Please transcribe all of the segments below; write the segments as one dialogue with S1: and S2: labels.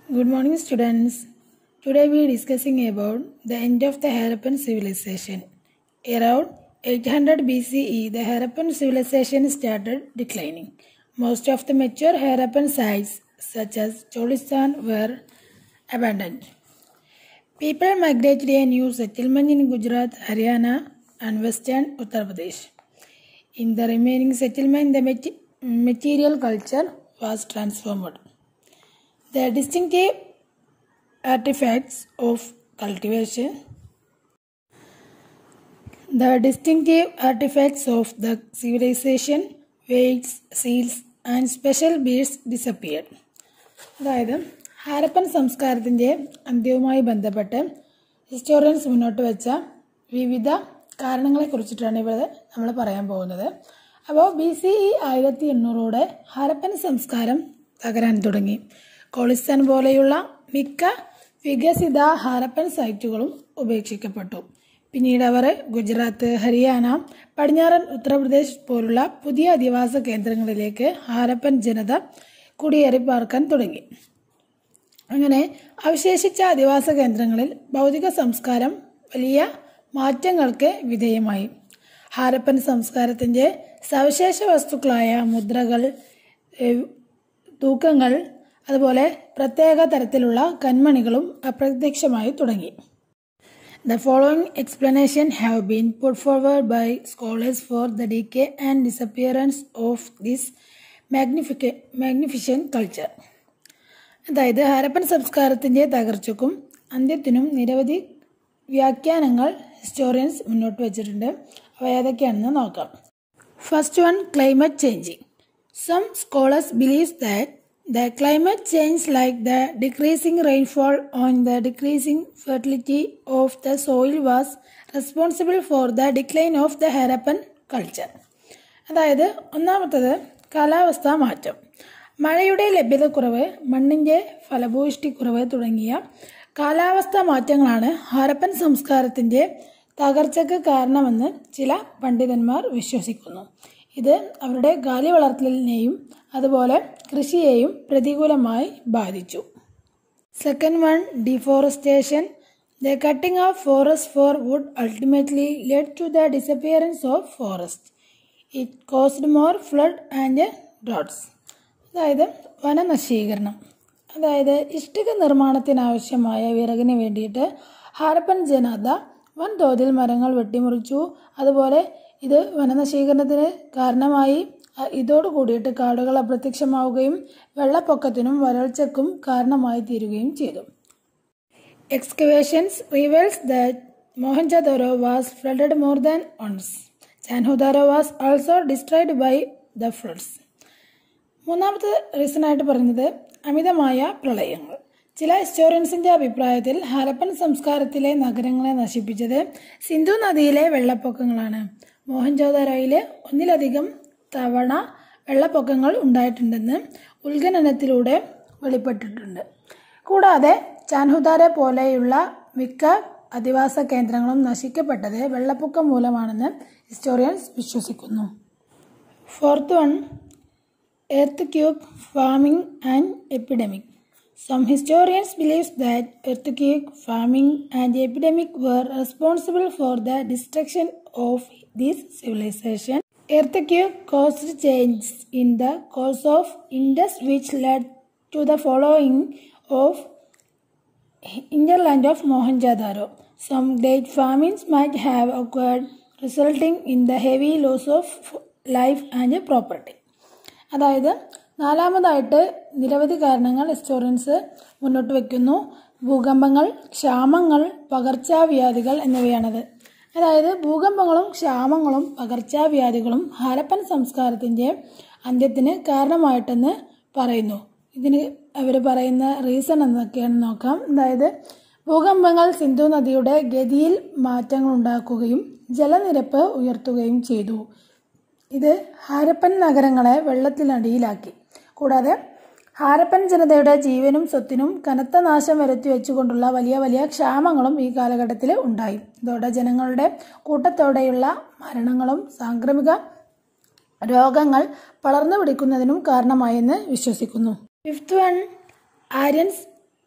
S1: Good morning, students. Today we are discussing about the end of the Harappan civilization. Around 800 BCE, the Harappan civilization started declining. Most of the mature Harappan sites, such as Cholistan, were abandoned. People migrated a new settlement in Gujarat, Haryana, and western Uttar Pradesh. In the remaining settlement, the mate- material culture was transformed. The distinctive artifacts of cultivation the distinctive artifacts of the civilization, weights, seals, and special beads disappeared. അതായത് ഹാരപ്പൻ സംസ്കാരത്തിൻ്റെ അന്ത്യവുമായി ബന്ധപ്പെട്ട് historians മുന്നോട്ട് വെച്ച വിവിധ കാരണങ്ങളെ കുറിച്ചിട്ടാണ് ഇവിടെ നമ്മൾ പറയാൻ പോകുന്നത് അപ്പോൾ ബി സി ഇ ആയിരത്തി എണ്ണൂറോടെ ഹാരപ്പൻ സംസ്കാരം തകരാൻ തുടങ്ങി കോളിസ്ഥാൻ പോലെയുള്ള മിക്ക വികസിത ഹാരപ്പൻ സൈറ്റുകളും ഉപേക്ഷിക്കപ്പെട്ടു പിന്നീട് അവർ ഗുജറാത്ത് ഹരിയാന പടിഞ്ഞാറൻ ഉത്തർപ്രദേശ് പോലുള്ള പുതിയ അധിവാസ കേന്ദ്രങ്ങളിലേക്ക് ഹാരപ്പൻ ജനത കുടിയേറി പാർക്കാൻ തുടങ്ങി അങ്ങനെ അവശേഷിച്ച അധിവാസ കേന്ദ്രങ്ങളിൽ ഭൗതിക സംസ്കാരം വലിയ മാറ്റങ്ങൾക്ക് വിധേയമായി ഹാരപ്പൻ സംസ്കാരത്തിൻ്റെ സവിശേഷ വസ്തുക്കളായ മുദ്രകൾ ഏഹ്, തൂക്കങ്ങൾ അതുപോലെ പ്രത്യേക തരത്തിലുള്ള കന്മണികളും അപ്രത്യക്ഷമായി തുടങ്ങി The following explanation have been put forward by scholars for the decay and disappearance of this magnifica- magnificent culture. അതായത് ഹാരപ്പൻ സംസ്കാരത്തിൻ്റെ തകർച്ചയ്ക്കും അന്ത്യത്തിനും നിരവധി വ്യാഖ്യാനങ്ങൾ ഹിസ്റ്റോറിയൻസ് മുന്നോട്ട് വച്ചിട്ടുണ്ട് അവ ഏതൊക്കെയാണെന്ന് നോക്കാം first one climate changing some scholars believes that the climate change like the decreasing rainfall on the decreasing fertility of the soil was responsible for the decline of the Harappan culture. അതായത് ഒന്നാമത്തത് കാലാവസ്ഥാ മാറ്റം മഴയുടെ ലഭ്യതക്കുറവ് മണ്ണിൻ്റെ ഫലഭൂയിഷ്ടിക്കുറവ് തുടങ്ങിയ കാലാവസ്ഥാ മാറ്റങ്ങളാണ് ഹാരപ്പൻ സംസ്കാരത്തിൻ്റെ തകർച്ചയ്ക്ക് കാരണമെന്ന് ചില പണ്ഡിതന്മാർ വിശ്വസിക്കുന്നു ഇത് അവരുടെ ഗാലി വളർത്തലിനെയും അതുപോലെ കൃഷിയെയും പ്രതികൂലമായി ബാധിച്ചു second one deforestation the cutting of forest for wood ultimately led to the disappearance of forest it caused more flood and droughts അതായത് വനനശീകരണം അതായത് ഇഷ്ടിക നിർമ്മാണത്തിനാവശ്യമായ വിറകിന് വേണ്ടിയിട്ട് ഹാരപ്പൻ ജനത വൻതോതിൽ മരങ്ങൾ വെട്ടിമുറിച്ചു അതുപോലെ ഇത് വനനശീകരണത്തിന് കാരണമായി അ- ഇതോട് കൂടിയിട്ട് കാടുകൾ അപ്രത്യക്ഷമാവുകയും വെള്ളപ്പൊക്കത്തിനും വരൾച്ചയ്ക്കും കാരണമായി തീരുകയും ചെയ്തു Excavations reveals that Mohenjo-daro was flooded more than once. Chanhodaro was also destroyed by the floods. മൂന്നാമത്തെ റീസൺ ആയിട്ട് പറയുന്നത് അമിതമായ പ്രളയങ്ങൾ ചില ഹിസ്റ്റോറിയൻസിന്റെ അഭിപ്രായത്തിൽ ഹരപ്പൻ സംസ്കാരത്തിലെ നഗരങ്ങളെ നശിപ്പിച്ചത് സിന്ധു നദിയിലെ വെള്ളപ്പൊക്കങ്ങളാണ് മോഹൻജോദാരോയില് ഒന്നിലധികം തവണ വെള്ളപ്പൊക്കങ്ങൾ ഉണ്ടായിട്ടുണ്ടെന്ന് ഉത്ഖനനത്തിലൂടെ വെളിപ്പെട്ടിട്ടുണ്ട് കൂടാതെ ചാൻഹുദാരെ പോലെയുള്ള മിക്ക അധിവാസ കേന്ദ്രങ്ങളും നശിക്കപ്പെട്ടത് വെള്ളപ്പൊക്കം മൂലമാണെന്ന് ഹിസ്റ്റോറിയൻസ് വിശ്വസിക്കുന്നു fourth one earthquake, farming, and epidemic. Some historians believe that earthquake, farming, and epidemic were responsible for the destruction of this civilization. Earthquake caused changes in the course of Indus, which led to the following of hinterland of Mohenjo-daro. Some great famines might have occurred, resulting in the heavy loss of life and property. അതായത് നാലാമതായിട്ട് നിരവധി കാരണങ്ങൾ historians മുന്നോട്ട് വയ്ക്കുന്നു ഭൂകമ്പങ്ങൾ ക്ഷാമങ്ങൾ പകർച്ചവ്യാധികൾ എന്നിവയാണത് അതായത് ഭൂകമ്പങ്ങളും ക്ഷാമങ്ങളും പകർച്ചവ്യാധികളും ഹാരപ്പൻ സംസ്കാരത്തിൻ്റെ അന്ത്യത്തിന് കാരണമായിട്ടെന്ന് പറയുന്നു ഇതിന് അവർ പറയുന്ന റീസൺ എന്നൊക്കെയാണെന്ന് നോക്കാം അതായത് ഭൂകമ്പങ്ങൾ സിന്ധു നദിയുടെ ഗതിയിൽ മാറ്റങ്ങൾ ഉണ്ടാക്കുകയും ജലനിരപ്പ് ഉയർത്തുകയും ചെയ്തു ഇത് ഹാരപ്പൻ നഗരങ്ങളെ വെള്ളത്തിനടിയിലാക്കി കൂടാതെ ഹാരപ്പൻ ജനതയുടെ ജീവനും സ്വത്തിനും കനത്ത നാശം വരുത്തി വെച്ചുകൊണ്ടുള്ള വലിയ വലിയ ക്ഷാമങ്ങളും ഈ കാലഘട്ടത്തിൽ ഉണ്ടായി ഇതോടെ ജനങ്ങളുടെ കൂട്ടത്തോടെയുള്ള മരണങ്ങളും സാംക്രമിക രോഗങ്ങൾ പടർന്നു പിടിക്കുന്നതിനും കാരണമായെന്ന് വിശ്വസിക്കുന്നു fifth one Aryans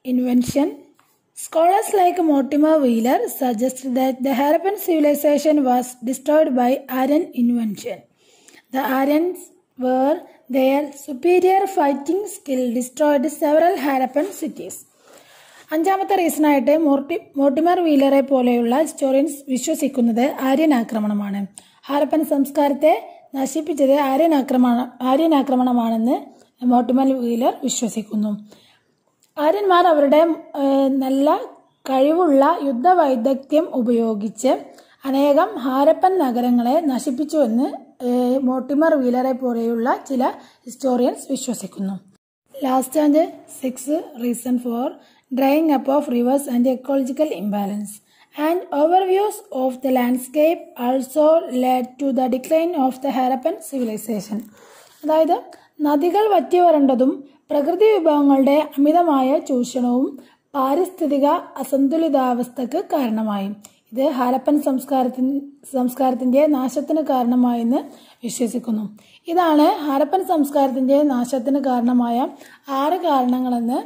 S1: invention. Scholars like Mortimer Wheeler suggest that the Harappan civilization was destroyed by Aryan invention. The Aryans were their superior fighting skill destroyed several Harappan cities. അഞ്ചാമത്തെ റീസണായിട്ട് മോർട്ടി മോർട്ടിമർ വീലറെ പോലെയുള്ള ഹിസ്റ്റോറിയൻസ് വിശ്വസിക്കുന്നത് ആര്യൻ ആക്രമണമാണ് ഹാരപ്പൻ സംസ്കാരത്തെ നശിപ്പിച്ചത് ആര്യൻ ആക്രമണ Aryan ആക്രമണമാണെന്ന് Mortimer wheeler വിശ്വസിക്കുന്നു ആര്യന്മാർ അവരുടെ ഏഹ്, നല്ല കഴിവുള്ള യുദ്ധവൈദഗ്ധ്യം ഉപയോഗിച്ച് അനേകം ഹാരപ്പൻ നഗരങ്ങളെ നശിപ്പിച്ചുവെന്ന് ഏഹ്, മോർട്ടിമർ വീലറെ പോലെയുള്ള ചില ഹിസ്റ്റോറിയൻസ് വിശ്വസിക്കുന്നു last and six reason for drying up of rivers and ecological imbalance and overviews of the landscape also led to the decline of the Harappan civilisation അതായത് നദികൾ വറ്റി വരണ്ടതും പ്രകൃതി വിഭവങ്ങളുടെ അമിതമായ ചൂഷണവും പാരിസ്ഥിതിക അസന്തുലിതാവസ്ഥക്ക് കാരണമായി ഇത് ഹാരപ്പൻ സംസ്കാരത്തിന് സംസ്കാരത്തിന്റെ നാശത്തിന് കാരണമായെന്ന് വിശ്വസിക്കുന്നു ഇതാണ് ഹാരപ്പൻ സംസ്കാരത്തിന്റെ നാശത്തിന് കാരണമായ ആറ് കാരണങ്ങളെന്ന്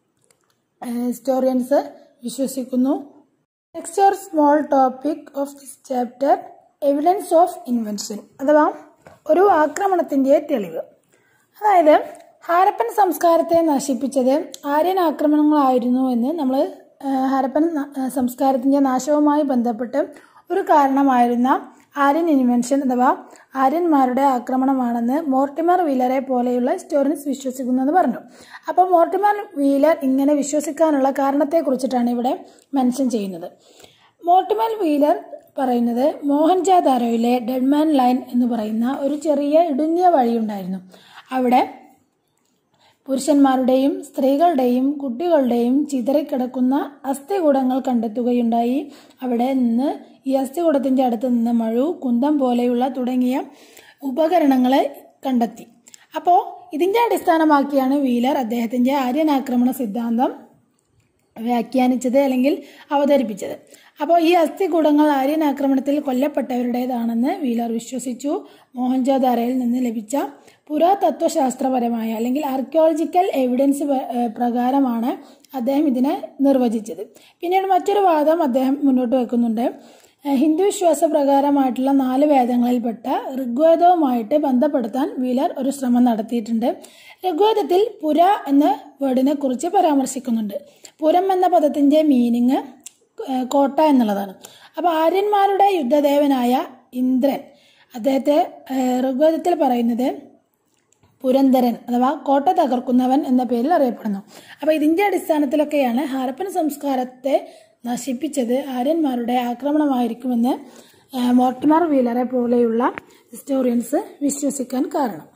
S1: ഹിസ്റ്റോറിയൻസ് വിശ്വസിക്കുന്നു next or small topic of this chapter evidence of invention അഥവാ ഒരു ആക്രമണത്തിന്റെ തെളിവ് അതായത് ഹാരപ്പൻ സംസ്കാരത്തെ നശിപ്പിച്ചത് ആര്യൻ ആക്രമണങ്ങളായിരുന്നു എന്ന് നമ്മൾ ഹാരപ്പൻ ന- ആ, സംസ്കാരത്തിന്റെ നാശവുമായി ബന്ധപ്പെട്ട് ഒരു കാരണമായിരുന്ന ആര്യൻ ഇൻവെൻഷൻ അഥവാ ആര്യന്മാരുടെ ആക്രമണമാണെന്ന് മോർട്ടിമർ വീലറെ പോലെയുള്ള ഹിസ്റ്റോറിയൻസ് വിശ്വസിക്കുന്നെന്ന് പറഞ്ഞു അപ്പോൾ മോർട്ടിമർ വീലർ ഇങ്ങനെ വിശ്വസിക്കാനുള്ള കാരണത്തെക്കുറിച്ചിട്ടാണ് ഇവിടെ മെൻഷൻ ചെയ്യുന്നത് മോർട്ടിമർ വീലർ പറയുന്നത് മോഹൻജാദാരോയിലെ ഡെഡ്മാൻ ലൈൻ എന്ന് പറയുന്ന ഒരു ചെറിയ ഇടുങ്ങിയ വഴിയുണ്ടായിരുന്നു അവിടെ പുരുഷന്മാരുടെയും സ്ത്രീകളുടെയും കുട്ടികളുടെയും ചിതറിക്കിടക്കുന്ന അസ്ഥികൂടങ്ങൾ കണ്ടെത്തുകയുണ്ടായി അവിടെ നിന്ന് ഈ അസ്ഥികൂടത്തിന്റെ അടുത്ത് നിന്ന് മഴു കുന്തം പോലെയുള്ള തുടങ്ങിയ ഉപകരണങ്ങളെ കണ്ടെത്തി അപ്പോൾ ഇതിന്റെ അടിസ്ഥാനമാക്കിയാണ് വീലർ അദ്ദേഹത്തിന്റെ ആര്യനാക്രമണ സിദ്ധാന്തം വ്യാഖ്യാനിച്ചത് അല്ലെങ്കിൽ അവതരിപ്പിച്ചത് അപ്പോൾ ഈ അസ്ഥികൂടങ്ങൾ ആര്യൻ ആക്രമണത്തിൽ കൊല്ലപ്പെട്ടവരുടേതാണെന്ന് വീലർ വിശ്വസിച്ചു മോഹൻജോദാരയിൽ നിന്ന് ലഭിച്ച പുരാതത്വശാസ്ത്രപരമായ അല്ലെങ്കിൽ ആർക്കിയോളജിക്കൽ എവിഡൻസ് പ- ഏഹ് പ്രകാരമാണ് അദ്ദേഹം ഇതിനെ നിർവചിച്ചത് പിന്നീട് മറ്റൊരു വാദം അദ്ദേഹം മുന്നോട്ട് വെക്കുന്നുണ്ട് ഏഹ് ഹിന്ദു വിശ്വാസ പ്രകാരമായിട്ടുള്ള നാല് വേദങ്ങളിൽപ്പെട്ട ഋഗ്വേദവുമായിട്ട് ബന്ധപ്പെടുത്താൻ വീലർ ഒരു ശ്രമം നടത്തിയിട്ടുണ്ട് ഋഗ്വേദത്തിൽ പുര എന്ന വേർഡിനെ കുറിച്ച് പരാമർശിക്കുന്നുണ്ട് പുരം എന്ന പദത്തിന്റെ മീനിങ് കോട്ട എന്നുള്ളതാണ് അപ്പോൾ ആര്യന്മാരുടെ യുദ്ധദേവനായ ഇന്ദ്രൻ അദ്ദേഹത്തെ ഏഹ് ഋഗ്വേദത്തിൽ പറയുന്നത് പുരന്തരൻ അഥവാ കോട്ട തകർക്കുന്നവൻ എന്ന പേരിൽ അറിയപ്പെടുന്നു അപ്പോൾ ഇതിന്റെ അടിസ്ഥാനത്തിലൊക്കെയാണ് ഹാരപ്പൻ സംസ്കാരത്തെ നശിപ്പിച്ചത് ആര്യന്മാരുടെ ആക്രമണമായിരിക്കുമെന്ന് ഏഹ് മോർട്ടിമർ വീലറെ പോലെയുള്ള ഹിസ്റ്റോറിയൻസ് വിശ്വസിക്കാൻ കാരണം